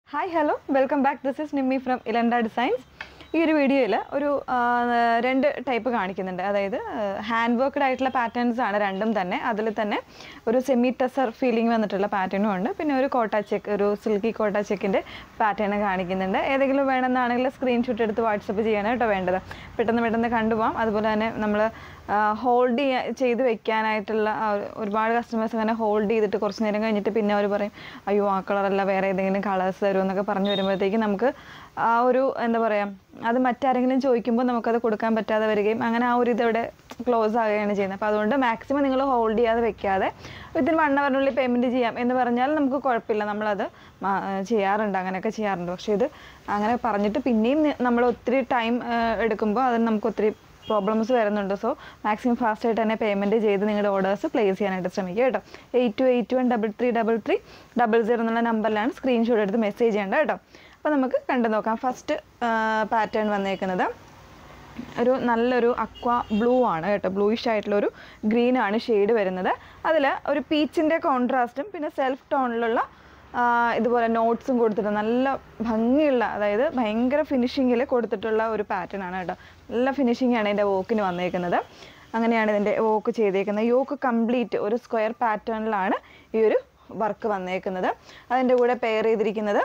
hi hello welcome back this is Nimmi from Ilanda designs ഈ ഒരു വീഡിയോയിൽ ഒരു ആ, രണ്ട് ടൈപ്പ് കാണിക്കുന്നുണ്ട് അതായത് ഹാൻഡ് വർക്ക്ഡ് ആയിട്ടുള്ള പാറ്റേൺസ് ആണ് രണ്ടും തന്നെ അതിൽ തന്നെ ഒരു സെമി ടെസർ ഫീലിംഗ് വന്നിട്ടുള്ള പാറ്റേണും ഉണ്ട് പിന്നെ ഒരു കോട്ട ചെക്ക് ഒരു സിൽക്കി കോട്ട ചെക്കിൻ്റെ പാറ്റേൺ കാണിക്കുന്നുണ്ട് ഏതെങ്കിലും വേണമെന്നാണെങ്കിൽ സ്ക്രീൻഷോട്ട് എടുത്ത് വാട്സപ്പ് ചെയ്യാനായിട്ടോ വേണ്ടത് പെട്ടെന്ന് പെട്ടെന്ന് കണ്ടുപോകാം അതുപോലെ തന്നെ നമ്മൾ ഹോൾഡ് ചെയ്യാ ചെയ്ത് വെക്കാനായിട്ടുള്ള ആ ഒരു- ഒരുപാട് കസ്റ്റമേഴ്സ് അങ്ങനെ ഹോൾഡ് ചെയ്തിട്ട് കുറച്ച് നേരം കഴിഞ്ഞിട്ട് പിന്നെ അവർ പറയും അയ്യോ ആ കളറല്ല വേറെ ഏതെങ്കിലും കളേഴ്സ് തരുമോ എന്നൊക്കെ പറഞ്ഞു വരുമ്പോഴത്തേക്ക് നമുക്ക് ആ ഒരു എന്താ പറയുക അത് മറ്റാരെങ്കിലും ചോദിക്കുമ്പോൾ നമുക്കത് കൊടുക്കാൻ പറ്റാതെ വരികയും അങ്ങനെ ആ ഒരു ഇതവിടെ ക്ലോസ് ആവുകയാണ് ചെയ്യുന്നത് അപ്പോൾ അതുകൊണ്ട് മാക്സിമം നിങ്ങൾ ഹോൾഡ് ചെയ്യാതെ വെക്കാതെ വിത്തിൻ വൺ അവറിനുള്ളിൽ പേയ്മെൻറ്റ് ചെയ്യാം എന്ന് പറഞ്ഞാൽ നമുക്ക് കുഴപ്പമില്ല നമ്മളത് മാ- ചെയ്യാറുണ്ട് അങ്ങനെയൊക്കെ ചെയ്യാറുണ്ട് പക്ഷേ ഇത് അങ്ങനെ പറഞ്ഞിട്ട് പിന്നെയും നമ്മൾ ഒത്തിരി ടൈം എടുക്കുമ്പോൾ അതിന് നമുക്ക് ഒത്തിരി പ്രോബ്ലംസ് വരുന്നുണ്ട് സോ മാക്സിമം ഫാസ്റ്റ് ആയിട്ട് തന്നെ പേയ്മെൻറ്റ് ചെയ്ത് നിങ്ങളുടെ ഓർഡേഴ്സ് പ്ലേസ് ചെയ്യാനായിട്ട് ശ്രമിക്കുക കേട്ടോ eight two eight one double three double three double zero എന്നുള്ള നമ്പറിലാണ് സ്ക്രീൻഷോട്ട് എടുത്ത് മെസ്സേജ് ചെയ്യേണ്ടത് കേട്ടോ അപ്പോൾ നമുക്ക് കണ്ടു നോക്കാം ഫസ്റ്റ് പാറ്റേൺ വന്നേക്കുന്നത് ഒരു നല്ലൊരു അക്വ ബ്ലൂ ആണ് കേട്ടോ ബ്ലൂയിഷ് ആയിട്ടുള്ളൊരു ഗ്രീൻ ആണ് ഷെയ്ഡ് വരുന്നത് അതിൽ ഒരു പീച്ചിൻ്റെ കോൺട്രാസ്റ്റും പിന്നെ സെൽഫ് ടോണിലുള്ള ആ, ഇതുപോലെ നോട്ട്സും കൊടുത്തിട്ട് നല്ല ഭംഗിയുള്ള അതായത് ഭയങ്കര ഫിനിഷിങ്ങിൽ കൊടുത്തിട്ടുള്ള ഒരു പാറ്റേൺ ആണ് കേട്ടോ നല്ല ഫിനിഷിംഗ് ആണ് ഇതിൻ്റെ വോക്കിന് വന്നേക്കുന്നത് അങ്ങനെയാണ് ഇതിൻ്റെ വോക്ക് ചെയ്തേക്കുന്നത് യോക്ക് കംപ്ലീറ്റ് ഒരു സ്ക്വയർ പാറ്റേണിലാണ് ഈ ഒരു വർക്ക് വന്നേക്കുന്നത് അതിൻ്റെ കൂടെ പെയർ ചെയ്തിരിക്കുന്നത്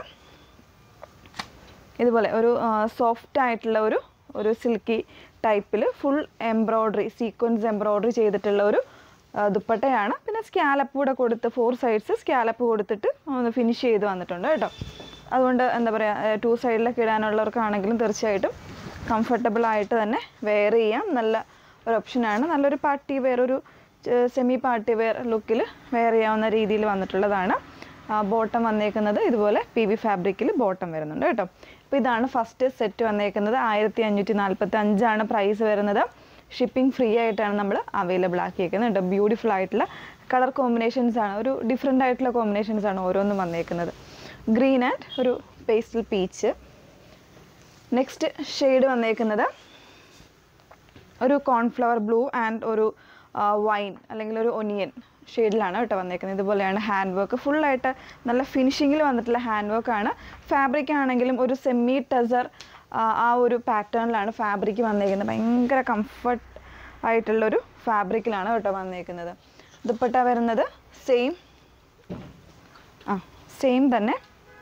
ഇതുപോലെ ഒരു സോഫ്റ്റ് ആയിട്ടുള്ള ഒരു ഒരു സിൽക്കി ടൈപ്പിൽ ഫുൾ എംബ്രോയ്ഡറി സീക്വൻസ് എംബ്രോയ്ഡറി ചെയ്തിട്ടുള്ള ഒരു ആ, ദുപ്പട്ടയാണ് പിന്നെ സ്കാലപ്പ് കൂടെ കൊടുത്ത് ഫോർ സൈഡ്സ് സ്കാലപ്പ് കൊടുത്തിട്ട് ഒന്ന് ഫിനിഷ് ചെയ്ത് വന്നിട്ടുണ്ട് കേട്ടോ അതുകൊണ്ട് എന്താ പറയുക ടു സൈഡിലൊക്കെ ഇടാനുള്ളവർക്കാണെങ്കിലും തീർച്ചയായിട്ടും കംഫർട്ടബിൾ ആയിട്ട് തന്നെ വെയർ ചെയ്യാം നല്ല ഒരു ഓപ്ഷനാണ് നല്ലൊരു പാർട്ടി വെയർ ഒരു സെമി പാർട്ടി വെയർ ലുക്കിൽ വെയർ ചെയ്യാവുന്ന രീതിയിൽ വന്നിട്ടുള്ളതാണ് ബോട്ടം വന്നേക്കുന്നത് ഇതുപോലെ പി വി ഫാബ്രിക്കിൽ ബോട്ടം വരുന്നുണ്ട് കേട്ടോ അപ്പോൾ ഇതാണ് ഫസ്റ്റ് സെറ്റ് വന്നേക്കുന്നത് ആയിരത്തി അഞ്ഞൂറ്റി നാൽപ്പത്തി അഞ്ചാണ് പ്രൈസ് വരുന്നത് ഷിപ്പിംഗ് ഫ്രീ ആയിട്ടാണ് നമ്മൾ അവൈലബിൾ ആക്കിയേക്കുന്നത് കേട്ടോ ബ്യൂട്ടിഫുൾ ആയിട്ടുള്ള കളർ കോമ്പിനേഷൻസ് ആണ് ഒരു ഡിഫറെൻ്റ് ആയിട്ടുള്ള കോമ്പിനേഷൻസ് ആണ് ഓരോന്നും വന്നേക്കുന്നത് ഗ്രീൻ ആൻഡ് ഒരു പേസ്റ്റൽ പീച്ച് നെക്സ്റ്റ് ഷെയ്ഡ് വന്നേക്കുന്നത് ഒരു കോൺഫ്ലവർ ബ്ലൂ ആൻഡ് ഒരു വൈൻ അല്ലെങ്കിൽ ഒരു ഒനിയൻ ഷെയ്ഡിലാണ് കേട്ടോ വന്നേക്കുന്നത് ഇതുപോലെയാണ് ഹാൻഡ് വർക്ക് ഫുള്ളായിട്ട് നല്ല ഫിനിഷിങ്ങിൽ വന്നിട്ടുള്ള ഹാൻഡ് വർക്കാണ് ഫാബ്രിക് ആണെങ്കിലും ഒരു സെമി ടെസർ ആ ഒരു പാറ്റേണിലാണ് ഫാബ്രിക് വന്നേക്കുന്നത് ഭയങ്കര കംഫർട്ട് ആയിട്ടുള്ളൊരു ഫാബ്രിക്കിലാണ് കേട്ടോ വന്നേക്കുന്നത് ദുപ്പട്ട വരുന്നത് സെയിം ആ സെയിം തന്നെ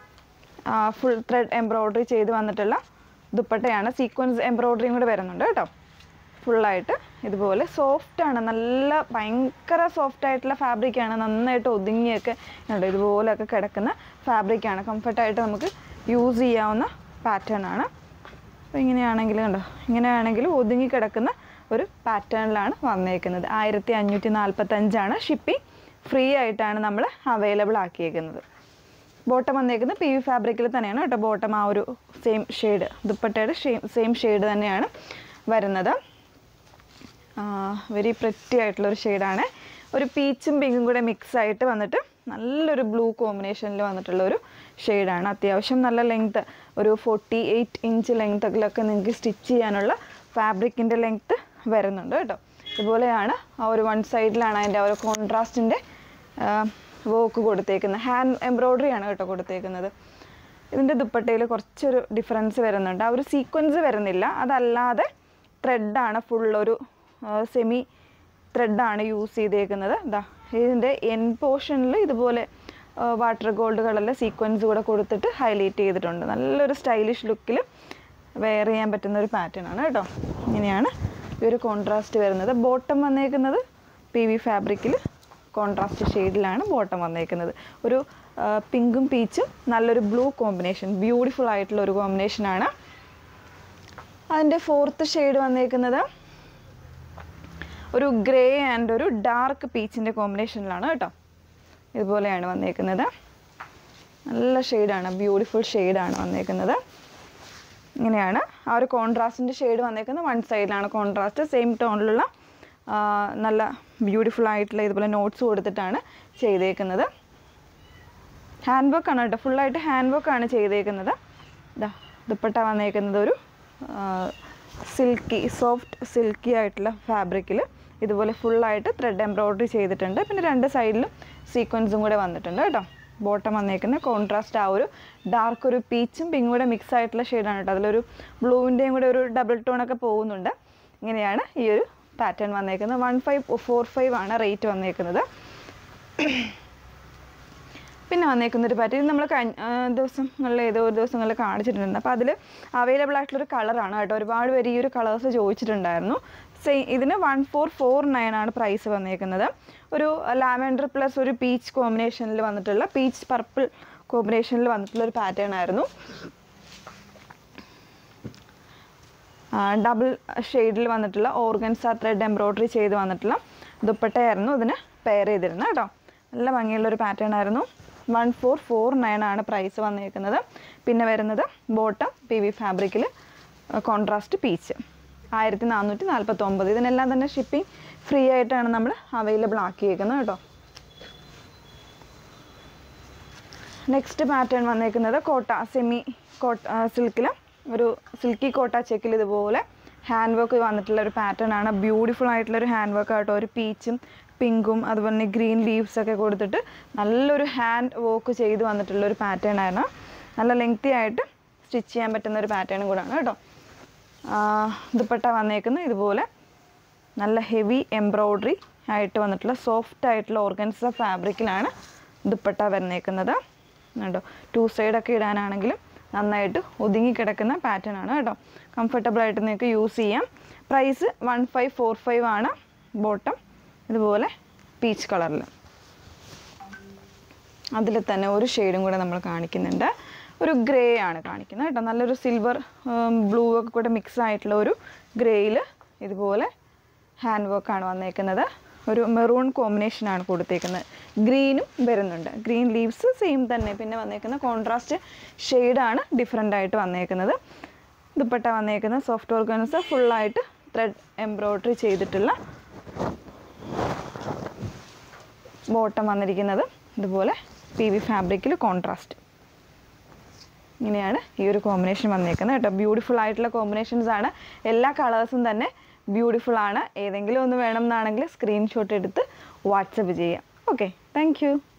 ഫുൾ ത്രെഡ് എംബ്രോയ്ഡറി ചെയ്ത് വന്നിട്ടുള്ള ദുപ്പട്ടയാണ് സീക്വൻസ് എംബ്രോയ്ഡറിയും കൂടെ വരുന്നുണ്ട് കേട്ടോ ഫുള്ളായിട്ട് ഇതുപോലെ സോഫ്റ്റ് ആണ് നല്ല ഭയങ്കര സോഫ്റ്റ് ആയിട്ടുള്ള ഫാബ്രിക്കാണ് നന്നായിട്ട് ഒതുങ്ങിയൊക്കെ ഉണ്ട് ഇതുപോലെയൊക്കെ കിടക്കുന്ന ഫാബ്രിക്കാണ് കംഫർട്ടായിട്ട് നമുക്ക് യൂസ് ചെയ്യാവുന്ന പാറ്റേൺ ആണ് അപ്പോൾ ഇങ്ങനെയാണെങ്കിൽ കണ്ടോ ഇങ്ങനെയാണെങ്കിൽ ഒതുങ്ങി കിടക്കുന്ന ഒരു പാറ്റേണിലാണ് വന്നേക്കുന്നത് ആയിരത്തി അഞ്ഞൂറ്റി നാൽപ്പത്തഞ്ചാണ് ഷിപ്പിംഗ് ഫ്രീ ആയിട്ടാണ് നമ്മൾ അവൈലബിൾ ആക്കിയേക്കുന്നത് ബോട്ടം വന്നേക്കുന്നത് പി വി ഫാബ്രിക്കിൽ തന്നെയാണ് കേട്ടോ ബോട്ടം ആ ഒരു സെയിം ഷെയ്ഡ് ദുപ്പട്ടയുടെ സെയിം ഷെയ്ഡ് തന്നെയാണ് വരുന്നത് വെരി പ്രിറ്റി ആയിട്ടുള്ളൊരു ഷെയ്ഡാണ് ഒരു പീച്ചും പിങ്കും കൂടെ മിക്സ് ആയിട്ട് വന്നിട്ട് നല്ലൊരു ബ്ലൂ കോമ്പിനേഷനിൽ വന്നിട്ടുള്ള ഒരു ഷെയ്ഡാണ് അത്യാവശ്യം നല്ല ലെങ്ത്ത് ഒരു ഫോർട്ടി എയ്റ്റ് ഇഞ്ച് ലെങ്ത്തൊക്കെ നിങ്ങൾക്ക് സ്റ്റിച്ച് ചെയ്യാനുള്ള ഫാബ്രിക്കിൻ്റെ ലെങ്ത്ത് വരുന്നുണ്ട് കേട്ടോ ഇതുപോലെയാണ് ആ ഒരു വൺ സൈഡിലാണ് അതിൻ്റെ ആ ഒരു കോൺട്രാസ്റ്റിൻ്റെ വർക്ക് കൊടുത്തേക്കുന്നത് ഹാൻഡ് എംബ്രോയ്ഡറി ആണ് കേട്ടോ കൊടുത്തേക്കുന്നത് ഇതിൻ്റെ ദുപ്പട്ടയിൽ കുറച്ചൊരു ഡിഫറൻസ് വരുന്നുണ്ട് ആ ഒരു സീക്വൻസ് വരുന്നില്ല അതല്ലാതെ ത്രെഡാണ് ഫുൾ ഒരു സെമി ത്രെഡാണ് യൂസ് ചെയ്തേക്കുന്നത് ഇതാ ഇതിൻ്റെ എൻ പോർഷനിൽ ഇതുപോലെ വാട്ടർ ഗോൾഡ് കളറിലെ സീക്വൻസ് കൂടെ കൊടുത്തിട്ട് ഹൈലൈറ്റ് ചെയ്തിട്ടുണ്ട് നല്ലൊരു സ്റ്റൈലിഷ് ലുക്കിൽ വെയർ ചെയ്യാൻ പറ്റുന്ന ഒരു പാറ്റേൺ ആണ് കേട്ടോ ഇങ്ങനെയാണ് ഈ ഒരു കോൺട്രാസ്റ്റ് വരുന്നത് ബോട്ടം വന്നേക്കുന്നത് പി വി ഫാബ്രിക്കിൽ കോൺട്രാസ്റ്റ് ഷെയ്ഡിലാണ് ബോട്ടം വന്നേക്കുന്നത് ഒരു പിങ്കും പീച്ചും നല്ലൊരു ബ്ലൂ കോമ്പിനേഷൻ ബ്യൂട്ടിഫുൾ ആയിട്ടുള്ള ഒരു കോമ്പിനേഷനാണ് അതിൻ്റെ ഫോർത്ത് ഷെയ്ഡ് വന്നേക്കുന്നത് ഒരു ഗ്രേ ആൻഡ് ഒരു ഡാർക്ക് പീച്ചിൻ്റെ കോമ്പിനേഷനിലാണ് കേട്ടോ ഇതുപോലെയാണ് വന്നേക്കുന്നത് നല്ല ഷെയ്ഡാണ് ബ്യൂട്ടിഫുൾ ഷെയ്ഡാണ് വന്നേക്കുന്നത് ഇങ്ങനെയാണ് ആ ഒരു കോൺട്രാസ്റ്റിൻ്റെ ഷെയ്ഡ് വന്നേക്കുന്നത് വൺ സൈഡിലാണ് കോൺട്രാസ്റ്റ് സെയിം ടോണിലുള്ള നല്ല ബ്യൂട്ടിഫുൾ ആയിട്ടുള്ള ഇതുപോലെ നോട്ട്സ് കൊടുത്തിട്ടാണ് ചെയ്തേക്കുന്നത് ഹാൻഡ് വർക്ക് ആണ് കേട്ടോ ഫുള്ളായിട്ട് ഹാൻഡ് വർക്ക് ആണ് ചെയ്തേക്കുന്നത് ഇതാ ദുപ്പട്ട വന്നേക്കുന്നത് ഒരു സിൽക്കി സോഫ്റ്റ് സിൽക്കി ആയിട്ടുള്ള ഫാബ്രിക്കിൽ ഇതുപോലെ ഫുള്ളായിട്ട് ത്രെഡ് എംബ്രോയ്ഡറി ചെയ്തിട്ടുണ്ട് പിന്നെ രണ്ട് സൈഡിലും സീക്വൻസും കൂടെ വന്നിട്ടുണ്ട് കേട്ടോ ബോട്ടം വന്നേക്കുന്നത് കോൺട്രാസ്റ്റ് ആ ഒരു ഡാർക്ക് ഒരു പീച്ചും പിങ്കും കൂടെ മിക്സ് ആയിട്ടുള്ള ഷെയ്ഡാണ് കേട്ടോ അതിലൊരു ബ്ലൂവിൻ്റെയും കൂടെ ഒരു ഡബിൾ ടോണൊക്കെ പോകുന്നുണ്ട് ഇങ്ങനെയാണ് ഈ ഒരു പാറ്റേൺ വന്നേക്കുന്നത് വൺ ഫൈവ് ഫോർ ഫൈവ് ആണ് റേറ്റ് വന്നേക്കുന്നത് പിന്നെ വന്നേക്കുന്ന ഒരു പാറ്റേൺ നമ്മൾ കഴിഞ്ഞ ആ, ദിവസങ്ങളിൽ ഏതോ ഒരു ദിവസങ്ങളിൽ കാണിച്ചിട്ടുണ്ട് അപ്പോൾ അതിൽ അവൈലബിൾ ആയിട്ടുള്ളൊരു കളറാണ് കേട്ടോ ഒരുപാട് പേര് ഈ ഒരു കളേഴ്സ് ചോദിച്ചിട്ടുണ്ടായിരുന്നു സെയിം ഇതിന് വൺ ഫോർ ഫോർ നയൻ ആണ് പ്രൈസ് വന്നേക്കുന്നത് ഒരു ലാവൻഡർ പ്ലസ് ഒരു പീച്ച് കോമ്പിനേഷനിൽ വന്നിട്ടുള്ള പീച്ച് പർപ്പിൾ കോമ്പിനേഷനിൽ വന്നിട്ടുള്ള ഒരു പാറ്റേൺ ആയിരുന്നു ഡബിൾ ഷെയ്ഡിൽ വന്നിട്ടുള്ള ഓർഗൻസ ത്രെഡ് എംബ്രോയ്ഡറി ചെയ്ത് വന്നിട്ടുള്ള ദുപ്പട്ടയായിരുന്നു ഇതിന് പെയർ ചെയ്തിരുന്നത് കേട്ടോ നല്ല ഭംഗിയുള്ളൊരു പാറ്റേൺ ആയിരുന്നു വൺ ഫോർ ഫോർ നയൻ ആണ് പ്രൈസ് വന്നിരിക്കുന്നത് പിന്നെ വരുന്നത് ബോട്ടം പി വി ഫാബ്രിക്കിൽ കോൺട്രാസ്റ്റ് പീച്ച് ആയിരത്തി നാനൂറ്റി നാൽപ്പത്തൊമ്പത് ഇതിനെല്ലാം തന്നെ ഷിപ്പിംഗ് ഫ്രീ ആയിട്ടാണ് നമ്മൾ അവൈലബിൾ ആക്കിയേക്കുന്നത് കേട്ടോ നെക്സ്റ്റ് പാറ്റേൺ വന്നേക്കുന്നത് കോട്ട സെമി കോട്ട സിൽക്കിൽ ഒരു സിൽക്കി കോട്ട ചെക്കിൽ ഇതുപോലെ ഹാൻഡ് വർക്ക് വന്നിട്ടുള്ള ഒരു പാറ്റേൺ ആണ് ബ്യൂട്ടിഫുൾ ആയിട്ടുള്ള ഒരു ഹാൻഡ് വർക്ക് ആട്ടോ ഒരു പീച്ചും പിങ്കും അതുപോലെ തന്നെ ഗ്രീൻ ലീവ്സ് ഒക്കെ കൊടുത്തിട്ട് നല്ലൊരു ഹാൻഡ് വർക്ക് ചെയ്ത് വന്നിട്ടുള്ള ഒരു പാറ്റേൺ ആണ് നല്ല ലെങ്തി ആയിട്ട് സ്റ്റിച്ച് ചെയ്യാൻ പറ്റുന്ന ഒരു പാറ്റേണും കൂടാണ് കേട്ടോ ആ, ദുപ്പട്ട വന്നേക്കുന്നത് ഇതുപോലെ നല്ല ഹെവി എംബ്രോയ്ഡറി ആയിട്ട് വന്നിട്ടുള്ള സോഫ്റ്റ് ആയിട്ടുള്ള ഓർഗൻസ ഫാബ്രിക്കിലാണ് ദുപ്പട്ട വന്നേക്കുന്നത് കേട്ടോ ടു സൈഡൊക്കെ ഇടാനാണെങ്കിലും നന്നായിട്ട് ഒതുങ്ങി കിടക്കുന്ന പാറ്റേൺ ആണ് കേട്ടോ കംഫർട്ടബിൾ ആയിട്ട് നിങ്ങൾക്ക് യൂസ് ചെയ്യാം price one five four five ആണ് ബോട്ടം ഇതുപോലെ പീച്ച് കളറിൽ അതിൽ തന്നെ ഒരു ഷെയ്ഡും കൂടെ നമ്മൾ കാണിക്കുന്നുണ്ട് ഒരു ഗ്രേ ആണ് കാണിക്കുന്നത് കേട്ടോ നല്ലൊരു സിൽവർ ബ്ലൂ ഒക്കെ കൂടെ മിക്സ് ആയിട്ടുള്ള ഒരു ഗ്രേയിൽ ഇതുപോലെ ഹാൻഡ് വർക്കാണ് വന്നേക്കുന്നത് ഒരു മെറൂൺ കോമ്പിനേഷനാണ് കൊടുത്തേക്കുന്നത് ഗ്രീനും വരുന്നുണ്ട് ഗ്രീൻ ലീവ്സ് സെയിം തന്നെ പിന്നെ വന്നേക്കുന്ന കോൺട്രാസ്റ്റ് ഷെയ്ഡാണ് ഡിഫറെൻ്റ് ആയിട്ട് വന്നേക്കുന്നത് ദുപ്പട്ട വന്നേക്കുന്ന സോഫ്റ്റ് ഓർഗൻസ് ഫുള്ളായിട്ട് ത്രെഡ് എംബ്രോയ്ഡറി ചെയ്തിട്ടുള്ള ബോട്ടം വന്നിരിക്കുന്നത് ഇതുപോലെ പി വി ഫാബ്രിക്കിൽ കോൺട്രാസ്റ്റ് ഇങ്ങനെയാണ് ഈ ഒരു കോമ്പിനേഷൻ വന്നേക്കുന്നത് കേട്ടോ ബ്യൂട്ടിഫുൾ ആയിട്ടുള്ള കോമ്പിനേഷൻസ് ആണ് എല്ലാ കളേഴ്സും തന്നെ ബ്യൂട്ടിഫുൾ ആണ് ഏതെങ്കിലും ഒന്ന് വേണം എന്നാണെങ്കിൽ സ്ക്രീൻഷോട്ട് എടുത്ത് വാട്സപ്പ് ചെയ്യാം ഓക്കെ താങ്ക്